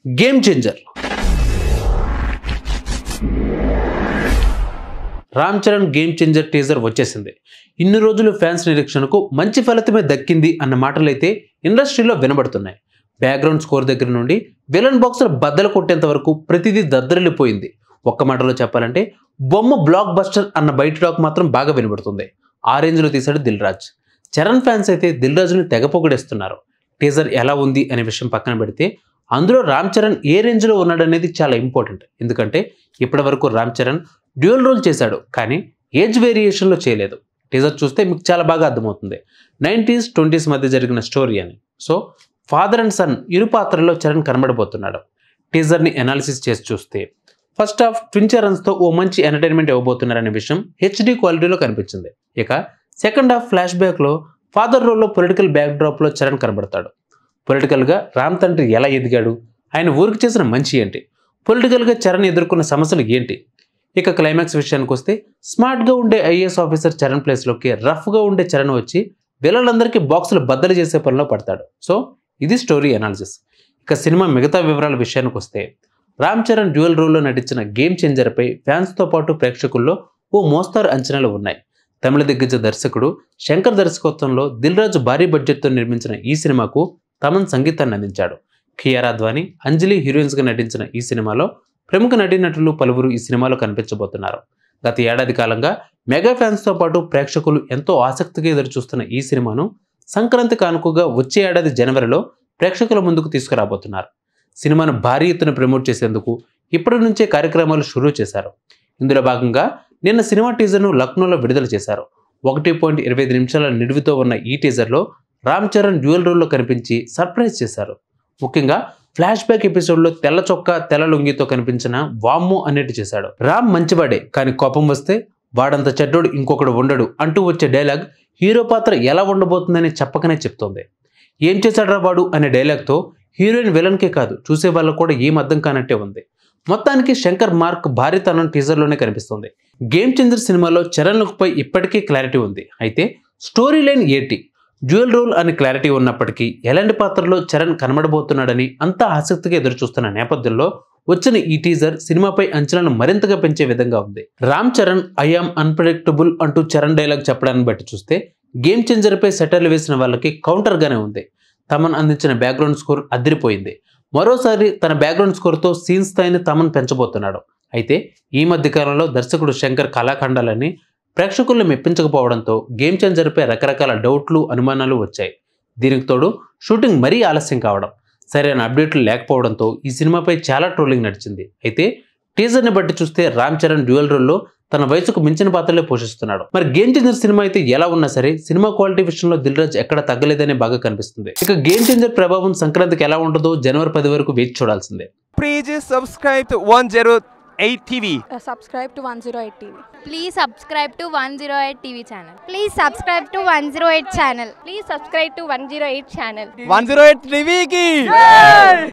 Game changer Ram Charan game changer teaser వచ్చేసింది ఇన్ని రోజులు ఫ్యాన్స్ నిరీక్షణకు మంచి ఫలితమే దక్కింది అన్న మాటలైతే ఇండస్ట్రీలో వినబడుతున్నాయి బ్యాక్గ్రౌండ్ స్కోర్ దగ్గర నుండి విలన్ బాక్సులు బద్దలు కొట్టేంత వరకు ప్రతిదీ దద్దరిల్లిపోయింది ఒక్క మాటలో చెప్పాలంటే బొమ్మ బ్లాక్ బస్టర్ అన్న బయట టాక్ మాత్రం బాగా వినబడుతుంది ఆ రేంజ్లో తీశాడు దిల్ రాజ్ చరణ్ ఫ్యాన్స్ అయితే దిల్ రాజుని తెగ పొగిడేస్తున్నారు టీజర్ ఎలా ఉంది అనే విషయం పక్కన పెడితే అందులో రామ్ చరణ్ ఏ రేంజ్లో ఉన్నాడనేది చాలా ఇంపార్టెంట్ ఎందుకంటే ఇప్పటి వరకు రామ్ చరణ్ డ్యూయల్ రోల్ చేశాడు కానీ ఏజ్ వేరియేషన్లో చేయలేదు టీజర్ చూస్తే మీకు చాలా బాగా అర్థమవుతుంది నైంటీస్ ట్వంటీస్ మధ్య జరిగిన స్టోరీ అని సో ఫాదర్ అండ్ సన్ ఇరు పాత్రల్లో చరణ్ కనబడబోతున్నాడు టీజర్ని అనాలిసిస్ చేసి చూస్తే ఫస్ట్ హాఫ్ ట్విన్ చరణ్స్తో ఓ మంచి ఎంటర్టైన్మెంట్ ఇవ్వబోతున్నారనే విషయం హెచ్డి క్వాలిటీలో కనిపించింది ఇక సెకండ్ హాఫ్ ఫ్లాష్ బ్యాక్లో ఫాదర్ రోల్లో పొలిటికల్ బ్యాక్ డ్రాప్లో చరణ్ కనబడతాడు పొలిటికల్గా రామ్ తండ్రి ఎలా ఎదిగాడు ఆయన ఊరికి చేసిన మంచి ఏంటి పొలిటికల్గా చరణ్ ఎదుర్కొన్న సమస్యలు ఏంటి ఇక క్లైమాక్స్ విషయానికి వస్తే స్మార్ట్గా ఉండే ఐఏఎస్ ఆఫీసర్ చరణ్ ప్లేస్లోకి రఫ్గా ఉండే చరణ్ వచ్చి వీళ్ళందరికీ బాక్సులు బద్దలు చేసే పనిలో పడతాడు సో ఇది స్టోరీ అనాలిసిస్ ఇక సినిమా మిగతా వివరాల విషయానికి వస్తే రామ్ చరణ్ డ్యూయల్ రోల్లో నటించిన గేమ్ చేంజర్పై ఫ్యాన్స్తో పాటు ప్రేక్షకుల్లో ఓ మోస్తారు అంచనాలు ఉన్నాయి తమిళ దిగ్గజ దర్శకుడు శంకర్ దర్శకత్వంలో దిల్ రాజు భారీ బడ్జెట్తో నిర్మించిన ఈ సినిమాకు తమన్ సంగీతాన్ని అందించాడు కియారా అద్వానీ అంజలి హీరోయిన్స్గా నటించిన ఈ సినిమాలో ప్రముఖ నటీనటులు పలువురు ఈ సినిమాలో కనిపించబోతున్నారు గత ఏడాది కాలంగా మెగా ఫ్యాన్స్తో పాటు ప్రేక్షకులు ఎంతో ఆసక్తిగా ఎదురుచూస్తున్న ఈ సినిమాను సంక్రాంతి కానుకగా వచ్చే ఏడాది జనవరిలో ప్రేక్షకుల ముందుకు తీసుకురాబోతున్నారు సినిమాను భారీ ఎత్తున ప్రమోట్ చేసేందుకు ఇప్పటి నుంచే కార్యక్రమాలు షురూ చేశారు ఇందులో భాగంగా నిన్న సినిమా టీజర్ను లక్నోలో విడుదల చేశారు ఒకటి పాయింట్ ఇరవై ఐదు నిమిషాల నిడివితో ఉన్న ఈ టీజర్లో రామ్ చరణ్ డ్యూయల్ రోల్లో కనిపించి సర్ప్రైజ్ చేశారు ముఖ్యంగా ఫ్లాష్ బ్యాక్ ఎపిసోడ్లో తెల్ల చొక్కా తెల్ల లుంగితో కనిపించిన వామ్ము అనేటి చేశాడు రామ్ మంచివాడే కానీ కోపం వస్తే వాడంత చెడ్డోడు ఇంకొకడు ఉండడు అంటూ వచ్చే డైలాగ్ హీరో పాత్ర ఎలా ఉండబోతుందని చెప్పకనే చెప్తోంది ఏం చేశాడ్రా వాడు అనే డైలాగ్తో హీరోయిన్ విలన్కే కాదు చూసే వాళ్ళకు కూడా ఏం అర్థం కానట్టే ఉంది మొత్తానికి శంకర్ మార్క్ భారీతనం టీజర్లోనే కనిపిస్తుంది గేమ్ చేంజర్ సినిమాలో చరణ్ లుక్పై ఇప్పటికీ క్లారిటీ ఉంది అయితే స్టోరీ లైన్ ఏంటి డ్యూయల్ రోల్ అని క్లారిటీ ఉన్నప్పటికీ ఎలాంటి పాత్రలో చరణ్ కనబడబోతున్నాడని అంతా ఆసక్తిగా ఎదురుచూస్తున్న నేపథ్యంలో వచ్చిన ఈ టీజర్ సినిమాపై అంచనాను మరింతగా పెంచే విధంగా ఉంది రామ్ చరణ్ ఐఆమ్ అన్ప్రెడిక్టబుల్ అంటూ చరణ్ డైలాగ్ చెప్పడాన్ని బట్టి చూస్తే గేమ్ చేంజర్పై సెటర్లు వేసిన వాళ్ళకి కౌంటర్గానే ఉంది తమన్ అందించిన బ్యాక్గ్రౌండ్ స్కోర్ అదిరిపోయింది మరోసారి తన బ్యాక్గ్రౌండ్ స్కోర్తో సీన్ స్థాయిని తమన్ పెంచబోతున్నాడు అయితే ఈ మధ్య కాలంలో దర్శకుడు శంకర్ కళాఖండాలని ప్రేక్షకులను మెప్పించకపోవడంతో గేమ్ చేంజర్పై రకరకాల డౌట్లు అనుమానాలు వచ్చాయి దీనికి తోడు షూటింగ్ మరీ ఆలస్యం కావడం సరైన అప్డేట్లు లేకపోవడంతో ఈ సినిమాపై చాలా ట్రోలింగ్ నడిచింది అయితే టీజర్ని బట్టి చూస్తే రామ్ చరణ్ డ్యూయల్ రోల్లో తన వయసుకు మించిన పాత్రలే పోషిస్తున్నాడు మరి గేమ్ చేంజర్ సినిమా అయితే ఎలా ఉన్నా సరే సినిమా క్వాలిటీ విషయంలో దిల్ రాజ్ ఎక్కడ తగ్గలేదనే బాగా కనిపిస్తుంది ఇక గేమ్ చేంజర్ ప్రభావం సంక్రాంతికి ఎలా ఉంటుందో జనవరి పది వరకు వేచి చూడాల్సిందే Please subscribe to 108 TV. Uh, subscribe to 108 TV. Please subscribe to 108 TV channel. Please subscribe to 108 channel. Please subscribe to 108 channel. 108 TV ki!